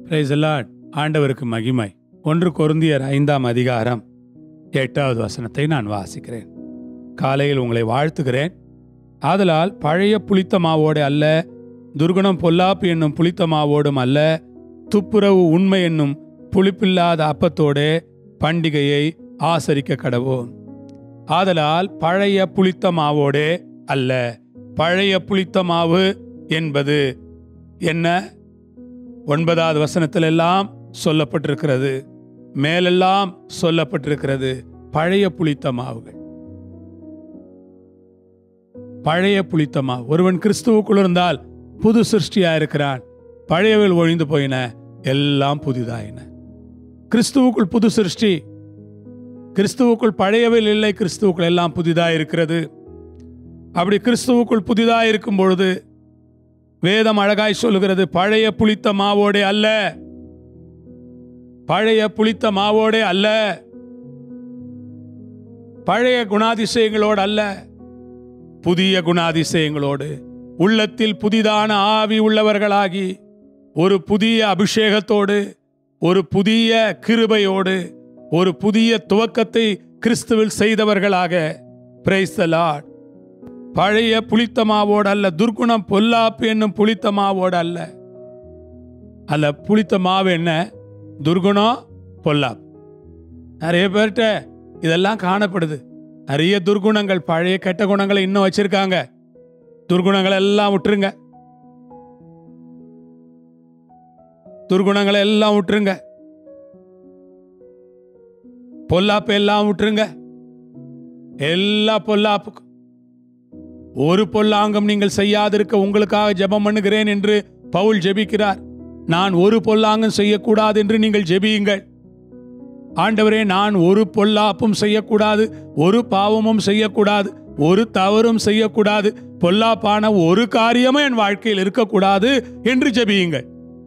price ஆண்டவருக்கு மகிமை ஒன்று கொருந்தியர் ஐந்தாம் அதிகாரம் எட்டாவது வசனத்தை நான் வாசிக்கிறேன் காலையில் உங்களை வாழ்த்துகிறேன் ஆதலால் பழைய புளித்த மாவோடு அல்ல துர்குணம் பொல்லாப்பு என்னும் புளித்த மாவோடும் அல்ல துப்புரவு உண்மை என்னும் புளிப்பில்லாத அப்பத்தோடே பண்டிகையை ஆசரிக்க கடவோம் ஆதலால் பழைய புளித்த மாவோடே அல்ல பழைய புளித்த மாவு என்பது என்ன ஒன்பதாவது வசனத்திலெல்லாம் சொல்லப்பட்டிருக்கிறது மேலெல்லாம் சொல்லப்பட்டிருக்கிறது பழைய புளித்த மாவுகள் பழைய புளித்த மாவு ஒருவன் கிறிஸ்துவுக்குள் இருந்தால் புது சிருஷ்டியா இருக்கிறான் பழையவில் ஒழிந்து போயின எல்லாம் புதிதாயின கிறிஸ்துவுக்குள் புது சிருஷ்டி கிறிஸ்துவுக்குள் பழையவில் இல்லை கிறிஸ்துவுக்குள் எல்லாம் புதிதாக இருக்கிறது அப்படி கிறிஸ்துவுக்குள் புதிதாக இருக்கும் பொழுது வேதம் அழகாய் சொல்லுகிறது பழைய புளித்த மாவோடே அல்ல பழைய புளித்த மாவோடே அல்ல பழைய குணாதிசயங்களோடு அல்ல புதிய குணாதிசயங்களோடு உள்ளத்தில் புதிதான ஆவி உள்ளவர்களாகி ஒரு புதிய அபிஷேகத்தோடு ஒரு புதிய கிருபையோடு ஒரு புதிய துவக்கத்தை கிறிஸ்துவில் செய்தவர்களாக பிரைஸ் த லார்ட் பழைய புளித்த மாவோடு அல்ல துர்க்குணம் பொல்லாப்பு என்னும் புளித்த மாவோடு அல்ல அல்ல புளித்த மாவு என்ன துர்குணம் பொல்லாப்பு நிறைய பேர்கிட்ட இதெல்லாம் காணப்படுது நிறைய துர்குணங்கள் பழைய கெட்ட குணங்களை இன்னும் வச்சிருக்காங்க துர்குணங்களை எல்லாம் விட்டுருங்க துர்குணங்களை எல்லாம் விட்டுருங்க பொல்லாப்பு எல்லாம் விட்டுருங்க எல்லா பொல்லாப்புக்கும் ஒரு பொல்லாங்கம் நீங்கள் செய்யாதிருக்க உங்களுக்காக ஜெபம் பண்ணுகிறேன் என்று பவுல் ஜெபிக்கிறார் நான் ஒரு பொல்லாங்கம் செய்யக்கூடாது என்று நீங்கள் ஜெபியுங்கள் ஆண்டவரே நான் ஒரு பொல்லாப்பும் செய்யக்கூடாது ஒரு பாவமும் செய்யக்கூடாது ஒரு தவறும் செய்யக்கூடாது பொல்லாப்பான ஒரு காரியமும் என் வாழ்க்கையில் இருக்கக்கூடாது என்று ஜெபியுங்கள்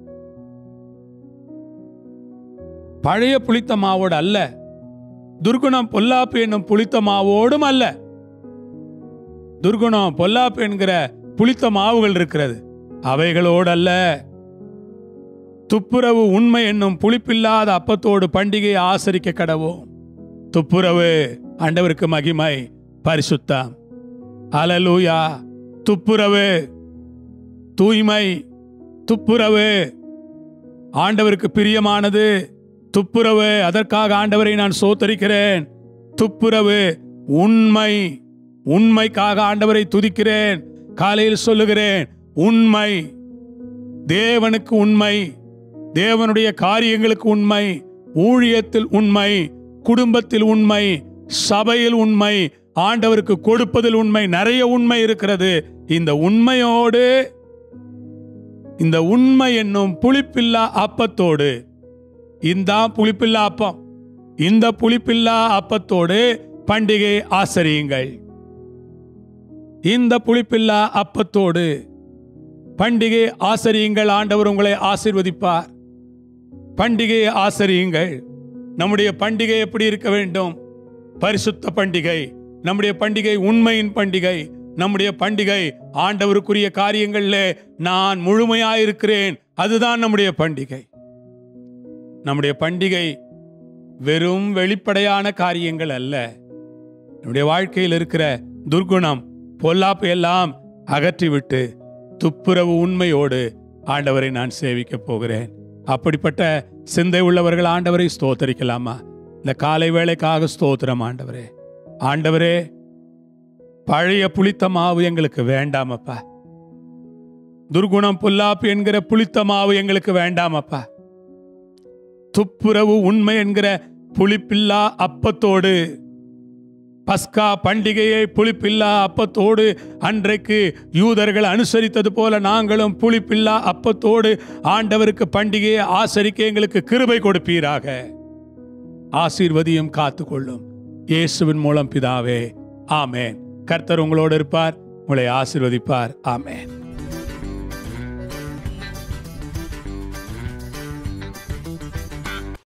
பழைய புளித்த மாவோடு அல்ல துர்குணம் பொல்லாப்பு என்னும் புளித்த மாவோடும் அல்ல துர்குணம் பொல்லாப்பு என்கிற புளித்த மாவுகள் இருக்கிறது அவைகளோடு அல்ல துப்புரவு உண்மை என்னும் புளிப்பில்லாத அப்பத்தோடு பண்டிகையை ஆசரிக்க கடவோம் துப்புரவு ஆண்டவருக்கு மகிமை பரிசுத்தம் அலலூயா துப்புரவு தூய்மை துப்புரவு ஆண்டவருக்கு பிரியமானது துப்புரவு அதற்காக ஆண்டவரை நான் சோத்தரிக்கிறேன் துப்புரவு உண்மை உண்மைக்காக ஆண்டவரை துதிக்கிறேன் காலையில் சொல்லுகிறேன் உண்மை தேவனுக்கு உண்மை தேவனுடைய காரியங்களுக்கு உண்மை ஊழியத்தில் உண்மை குடும்பத்தில் உண்மை சபையில் உண்மை ஆண்டவருக்கு கொடுப்பதில் உண்மை நிறைய உண்மை இருக்கிறது இந்த உண்மையோடு இந்த உண்மை என்னும் புளிப்பில்லா அப்பத்தோடு இந்த புளிப்பில்லா அப்பம் இந்த புளிப்பில்லா அப்பத்தோடு பண்டிகை ஆசரியுங்கள் இந்த புளிப்பில்லா அப்பத்தோடு பண்டிகை ஆசரியுங்கள் ஆண்டவர் உங்களை ஆசிர்வதிப்பார் பண்டிகையை ஆசரியுங்கள் நம்முடைய பண்டிகை எப்படி இருக்க வேண்டும் பரிசுத்த பண்டிகை நம்முடைய பண்டிகை உண்மையின் பண்டிகை நம்முடைய பண்டிகை ஆண்டவருக்குரிய காரியங்களில் நான் முழுமையாயிருக்கிறேன் அதுதான் நம்முடைய பண்டிகை நம்முடைய பண்டிகை வெறும் வெளிப்படையான காரியங்கள் அல்ல நம்முடைய வாழ்க்கையில் இருக்கிற துர்குணம் பொல்லாப்பு எல்லாம் அகற்றிவிட்டு துப்புரவு உண்மையோடு ஆண்டவரை நான் சேவிக்க போகிறேன் அப்படிப்பட்ட சிந்தை உள்ளவர்கள் ஆண்டவரை ஸ்தோத்தரிக்கலாமா இந்த காலை வேளைக்காக ஸ்தோத்திரம் ஆண்டவரே ஆண்டவரே பழைய புளித்த மாவு எங்களுக்கு வேண்டாமப்பா துர்குணம் புல்லாப்பு என்கிற புளித்த மாவு எங்களுக்கு வேண்டாமப்பா துப்புரவு உண்மை என்கிற புளிப்பில்லா அப்பத்தோடு பஸ்கா பண்டிகையை புளிப்பில்லா அப்பத்தோடு அன்றைக்கு யூதர்கள் அனுசரித்தது போல நாங்களும் புளிப்பில்லா அப்பத்தோடு ஆண்டவருக்கு பண்டிகையை ஆசரிக்க எங்களுக்கு கிருபை கொடுப்பீராக ஆசீர்வதியும் காத்துக்கொள்ளும் இயேசுவின் மூலம் பிதாவே ஆமேன் கர்த்தர் உங்களோடு இருப்பார் உங்களை ஆசீர்வதிப்பார் ஆமேன்